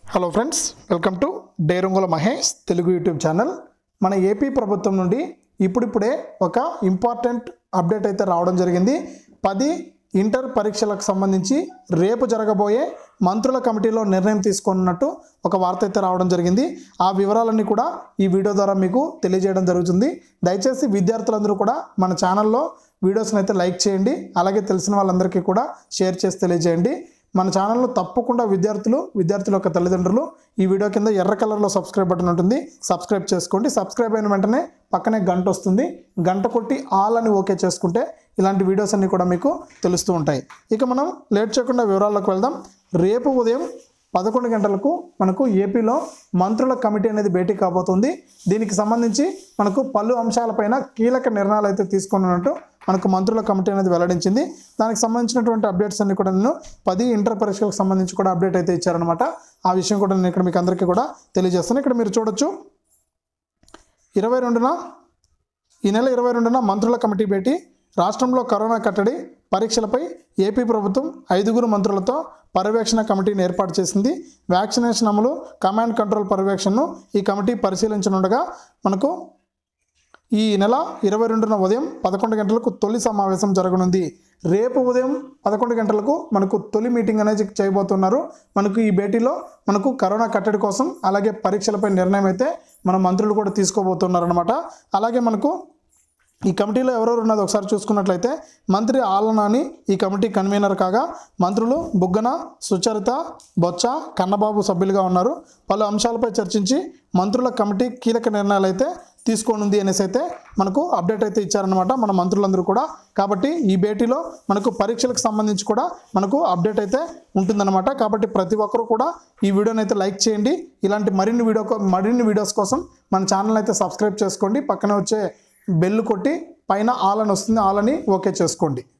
hello friends welcome to Derangula Mahesh Telugu YouTube channel మన AP ప్రభుత్వం నుండి ఇప్పుడిప్పుడే ఒక ఇంపార్టెంట్ అప్డేట్ అయితే రావడం జరిగింది పది ఇంటర్ పరీక్షలకు సంబంధించి రేపు జరగబోయే మంత్రుల కమిటీలో నిర్ణయం తీసుకున్నట్టు ఒక వార్త అయితే రావడం జరిగింది ఆ వివరాలన్నీ కూడా ఈ వీడియో ద్వారా మీకు తెలియజేయడం జరుగుతుంది దయచేసి విద్యార్థులందరూ కూడా మన ఛానల్లో వీడియోస్ని అయితే లైక్ చేయండి అలాగే తెలిసిన వాళ్ళందరికీ కూడా షేర్ చేసి తెలియజేయండి మన ఛానల్లో తప్పకుండా విద్యార్థులు విద్యార్థుల యొక్క తల్లిదండ్రులు ఈ వీడియో కింద ఎర్ర కలర్లో సబ్స్క్రైబ్ బటన్ ఉంటుంది సబ్స్క్రైబ్ చేసుకోండి సబ్స్క్రైబ్ అయిన వెంటనే పక్కనే గంట వస్తుంది గంట కొట్టి ఆల్ అని ఓకే చేసుకుంటే ఇలాంటి వీడియోస్ అన్నీ కూడా మీకు తెలుస్తూ ఉంటాయి ఇక మనం లేట్ చేయకుండా వివరాల్లోకి వెళ్దాం రేపు ఉదయం పదకొండు గంటలకు మనకు ఏపీలో మంత్రుల కమిటీ అనేది భేటీ కాబోతుంది దీనికి సంబంధించి మనకు పలు అంశాలపైన కీలక నిర్ణయాలు అయితే తీసుకున్నట్టు మనకు మంత్రుల కమిటీ అనేది వెల్లడించింది దానికి సంబంధించినటువంటి అప్డేట్స్ అన్ని కూడా నేను పది ఇంటర్ పరీక్షలకు సంబంధించి కూడా అప్డేట్ అయితే ఇచ్చారనమాట ఆ విషయం కూడా నేను ఇక్కడ మీకు అందరికీ కూడా తెలియజేస్తాను ఇక్కడ మీరు చూడొచ్చు ఇరవై రెండున ఈ నెల ఇరవై రెండున మంత్రుల కమిటీ భేటీ రాష్ట్రంలో కరోనా కట్టడి పరీక్షలపై ఏపీ ప్రభుత్వం ఐదుగురు మంత్రులతో పర్యవేక్షణ కమిటీని ఏర్పాటు చేసింది వ్యాక్సినేషన్ అమలు కమాండ్ కంట్రోల్ పర్యవేక్షణను ఈ కమిటీ పరిశీలించనుండగా మనకు ఈ నెల ఇరవై రెండున ఉదయం పదకొండు గంటలకు తొలి సమావేశం జరగనుంది రేపు ఉదయం పదకొండు గంటలకు మనకు తొలి మీటింగ్ అనేది చేయబోతున్నారు మనకు ఈ భేటీలో మనకు కరోనా కట్టడి కోసం అలాగే పరీక్షలపై నిర్ణయం అయితే మన మంత్రులు కూడా తీసుకోబోతున్నారు అనమాట అలాగే మనకు ఈ కమిటీలో ఎవరెవరు ఉన్నది ఒకసారి చూసుకున్నట్లయితే మంత్రి ఆలనాని ఈ కమిటీ కన్వీనర్ కాగా మంత్రులు బుగ్గన సుచరిత బొత్స కన్నబాబు సభ్యులుగా ఉన్నారు పలు అంశాలపై చర్చించి మంత్రుల కమిటీ కీలక నిర్ణయాలు అయితే తీసుకోనుంది అనేసి అయితే మనకు అప్డేట్ అయితే ఇచ్చారనమాట మన మంత్రులందరూ కూడా కాబట్టి ఈ భేటీలో మనకు పరీక్షలకు సంబంధించి కూడా మనకు అప్డేట్ అయితే ఉంటుందన్నమాట కాబట్టి ప్రతి ఒక్కరూ కూడా ఈ వీడియోని అయితే లైక్ చేయండి ఇలాంటి మరిన్ని వీడియో కో- మరిన్ని వీడియోస్ కోసం మన ఛానల్ అయితే సబ్స్క్రైబ్ చేసుకోండి పక్కనే వచ్చే బెల్ కొట్టి పైన ఆల్ అని వస్తుంది ఆల్ అని ఓకే చేసుకోండి